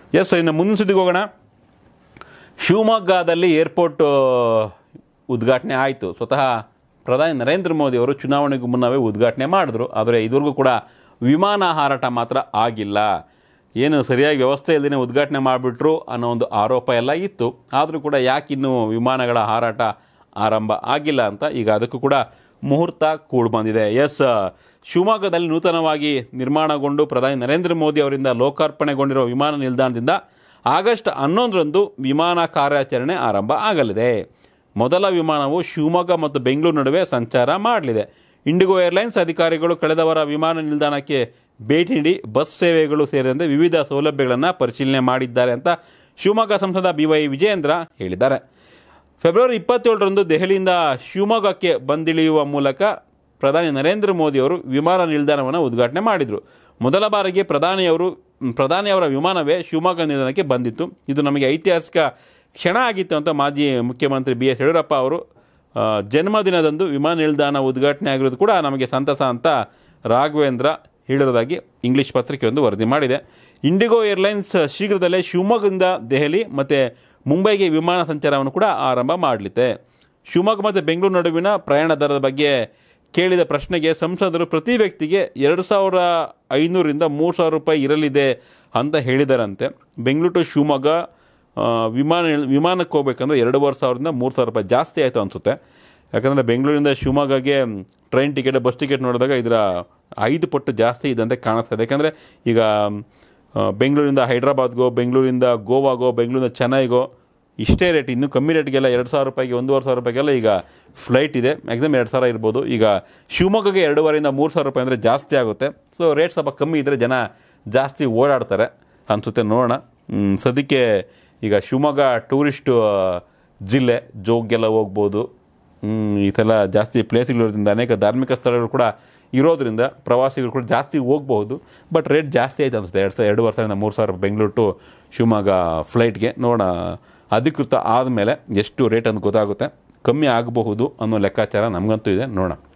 S ಇನ್ನು ಮುಂದಿನ ಸುದ್ದಿಗೆ ಹೋಗೋಣ ಶಿವಮೊಗ್ಗದಲ್ಲಿ ಏರ್ಪೋರ್ಟ್ ಉದ್ಘಾಟನೆ ಆಯಿತು ಸ್ವತಃ ಪ್ರಧಾನಿ ನರೇಂದ್ರ ಮೋದಿ ಅವರು ಚುನಾವಣೆಗೂ ಮುನ್ನವೇ ಉದ್ಘಾಟನೆ ಮಾಡಿದ್ರು ಆದರೆ ಇದುವರೆಗೂ ಕೂಡ ವಿಮಾನ ಹಾರಾಟ ಮಾತ್ರ ಆಗಿಲ್ಲ ಏನು ಸರಿಯಾಗಿ ವ್ಯವಸ್ಥೆ ಇಲ್ಲದೇ ಉದ್ಘಾಟನೆ ಮಾಡಿಬಿಟ್ರು ಅನ್ನೋ ಒಂದು ಆರೋಪ ಎಲ್ಲ ಇತ್ತು ಆದರೂ ಕೂಡ ಯಾಕಿನ್ನೂ ವಿಮಾನಗಳ ಹಾರಾಟ ಆರಂಭ ಆಗಿಲ್ಲ ಅಂತ ಈಗ ಅದಕ್ಕೂ ಕೂಡ ಮುಹೂರ್ತ ಕೂಡ್ ಬಂದಿದೆ ಎಸ್ ಶಿವಮೊಗ್ಗದಲ್ಲಿ ನೂತನವಾಗಿ ನಿರ್ಮಾಣಗೊಂಡು ಪ್ರಧಾನಿ ನರೇಂದ್ರ ಮೋದಿ ಅವರಿಂದ ಲೋಕಾರ್ಪಣೆಗೊಂಡಿರುವ ವಿಮಾನ ನಿಲ್ದಾಣದಿಂದ ಆಗಸ್ಟ್ ಹನ್ನೊಂದರಂದು ವಿಮಾನ ಕಾರ್ಯಾಚರಣೆ ಆರಂಭ ಆಗಲಿದೆ ಮೊದಲ ವಿಮಾನವು ಶಿವಮೊಗ್ಗ ಮತ್ತು ಬೆಂಗಳೂರು ನಡುವೆ ಸಂಚಾರ ಮಾಡಲಿದೆ ಇಂಡಿಗೋ ಏರ್ಲೈನ್ಸ್ ಅಧಿಕಾರಿಗಳು ಕಳೆದ ವಾರ ವಿಮಾನ ನಿಲ್ದಾಣಕ್ಕೆ ಭೇಟಿ ನೀಡಿ ಬಸ್ ಸೇವೆಗಳು ಸೇರಿದಂತೆ ವಿವಿಧ ಸೌಲಭ್ಯಗಳನ್ನು ಪರಿಶೀಲನೆ ಮಾಡಿದ್ದಾರೆ ಅಂತ ಶಿವಮೊಗ್ಗ ಸಂಸದ ಬಿ ವೈ ವಿಜಯೇಂದ್ರ ಹೇಳಿದ್ದಾರೆ ಫೆಬ್ರವರಿ ಇಪ್ಪತ್ತೇಳರಂದು ದೆಹಲಿಯಿಂದ ಶಿವಮೊಗ್ಗಕ್ಕೆ ಬಂದಿಳಿಯುವ ಮೂಲಕ ಪ್ರಧಾನಿ ನರೇಂದ್ರ ಮೋದಿ ಅವರು ವಿಮಾನ ನಿಲ್ದಾಣವನ್ನು ಉದ್ಘಾಟನೆ ಮಾಡಿದರು ಮೊದಲ ಬಾರಿಗೆ ಪ್ರಧಾನಿಯವರು ಪ್ರಧಾನಿಯವರ ವಿಮಾನವೇ ಶಿವಮೊಗ್ಗ ನಿಲ್ದಾಣಕ್ಕೆ ಬಂದಿತ್ತು ಇದು ನಮಗೆ ಐತಿಹಾಸಿಕ ಕ್ಷಣ ಆಗಿತ್ತು ಅಂತ ಮಾಜಿ ಮುಖ್ಯಮಂತ್ರಿ ಬಿ ಎಸ್ ಯಡಿಯೂರಪ್ಪ ಅವರು ಆ, ಜನ್ಮದಿನದಂದು ವಿಮಾನ ನಿಲ್ದಾಣ ಉದ್ಘಾಟನೆ ಆಗಿರೋದು ಕೂಡ ನಮಗೆ ಸಂತಸ ಅಂತ ರಾಘವೇಂದ್ರ ಹೇಳಿರೋದಾಗಿ ಇಂಗ್ಲಿಷ್ ಪತ್ರಿಕೆಯೊಂದು ವರದಿ ಮಾಡಿದೆ ಇಂಡಿಗೋ ಏರ್ಲೈನ್ಸ್ ಶೀಘ್ರದಲ್ಲೇ ಶಿವಮೊಗ್ಗದಿಂದ ದೆಹಲಿ ಮತ್ತು ಮುಂಬೈಗೆ ವಿಮಾನ ಸಂಚಾರವನ್ನು ಕೂಡ ಆರಂಭ ಮಾಡಲಿದೆ ಶಿವಮೊಗ್ಗ ಮತ್ತು ಬೆಂಗಳೂರು ನಡುವಿನ ಪ್ರಯಾಣ ದರದ ಬಗ್ಗೆ ಕೇಳಿದ ಪ್ರಶ್ನೆಗೆ ಸಂಸದರು ಪ್ರತಿ ವ್ಯಕ್ತಿಗೆ ಎರಡು ಸಾವಿರ ಐನೂರಿಂದ ಮೂರು ಸಾವಿರ ರೂಪಾಯಿ ಇರಲಿದೆ ಅಂತ ಹೇಳಿದಾರಂತೆ ಬೆಂಗಳೂರು ಟು ಶಿವಮೊಗ್ಗ ಆ, ವಿಮಾನ ವಿಮಾನಕ್ಕೆ ಹೋಗ್ಬೇಕಂದ್ರೆ ಎರಡೂವರೆ ಸಾವಿರದಿಂದ ಮೂರು ಸಾವಿರ ರೂಪಾಯಿ ಜಾಸ್ತಿ ಆಯಿತು ಅನಿಸುತ್ತೆ ಯಾಕಂದರೆ ಬೆಂಗಳೂರಿಂದ ಶಿವಮೊಗ್ಗಗೆ ಟ್ರೈನ್ ಟಿಕೆಟ್ ಬಸ್ ಟಿಕೆಟ್ ನೋಡಿದಾಗ ಇದರ ಐದು ಪಟ್ಟು ಜಾಸ್ತಿ ಇದೆ ಅಂತ ಕಾಣಿಸ್ತದೆ ಯಾಕಂದರೆ ಈಗ ಆ, ಬೆಂಗಳೂರಿಂದ ಹೈದ್ರಾಬಾದ್ಗೋ ಬೆಂಗಳೂರಿಂದ ಗೋವಾಗೋ ಬೆಂಗಳೂರಿಂದ ಚೆನ್ನೈಗೋ ಇಷ್ಟೇ ರೇಟ್ ಇನ್ನೂ ಕಮ್ಮಿ ರೇಟ್ಗೆಲ್ಲ ಎರಡು ಸಾವಿರ ರೂಪಾಯಿಗೆ ಒಂದೂವರೆ ಸಾವಿರ ರೂಪಾಯಿಗೆಲ್ಲ ಈಗ ಫ್ಲೈಟ್ ಇದೆ ಮ್ಯಾಕ್ಸಿಮಮ್ ಎರಡು ಸಾವಿರ ಇರ್ಬೋದು ಈಗ ಶಿವಮೊಗ್ಗಗೆ ಎರಡೂವರೆಯಿಂದ ಮೂರು ಸಾವಿರ ರೂಪಾಯಿ ಅಂದರೆ ಜಾಸ್ತಿ ಆಗುತ್ತೆ ಸೊ ರೇಟ್ ಸ್ವಲ್ಪ ಕಮ್ಮಿ ಇದ್ದರೆ ಜನ ಜಾಸ್ತಿ ಓಡಾಡ್ತಾರೆ ಅನಿಸುತ್ತೆ ನೋಡೋಣ ಹ್ಮ್, ಸದ್ಯಕ್ಕೆ ಈಗ ಶಿವಮೊಗ್ಗ ಟೂರಿಸ್ಟ್ ಜಿಲ್ಲೆ ಜೋಗೆಲ್ಲ ಹೋಗ್ಬೋದು ಹ್ಮ್, ಈ ಥರ ಜಾಸ್ತಿ ಪ್ಲೇಸ್ಗಳಿರೋದ್ರಿಂದ ಅನೇಕ ಧಾರ್ಮಿಕ ಸ್ಥಳಗಳು ಕೂಡ ಇರೋದ್ರಿಂದ ಪ್ರವಾಸಿಗರು ಕೂಡ ಜಾಸ್ತಿ ಹೋಗ್ಬೋದು ಬಟ್ ರೇಟ್ ಜಾಸ್ತಿ ಆಯ್ತು ಅನಿಸುತ್ತೆ ಎರಡು ಸಾವಿರ ಎರಡು ವರ್ಷದಿಂದ ಮೂರು ಸಾವಿರ ಬೆಂಗಳೂರು ಟು ಶಿವಮೊಗ್ಗ ಫ್ಲೈಟ್ಗೆ ನೋಡೋಣ ಅಧಿಕೃತ ಆದಮೇಲೆ ಎಷ್ಟು ರೇಟ್ ಅಂತ ಗೊತ್ತಾಗುತ್ತೆ ಕಮ್ಮಿ ಆಗಬಹುದು ಅನ್ನೋ ಲೆಕ್ಕಾಚಾರ ನಮಗಂತೂ ಇದೆ ನೋಡೋಣ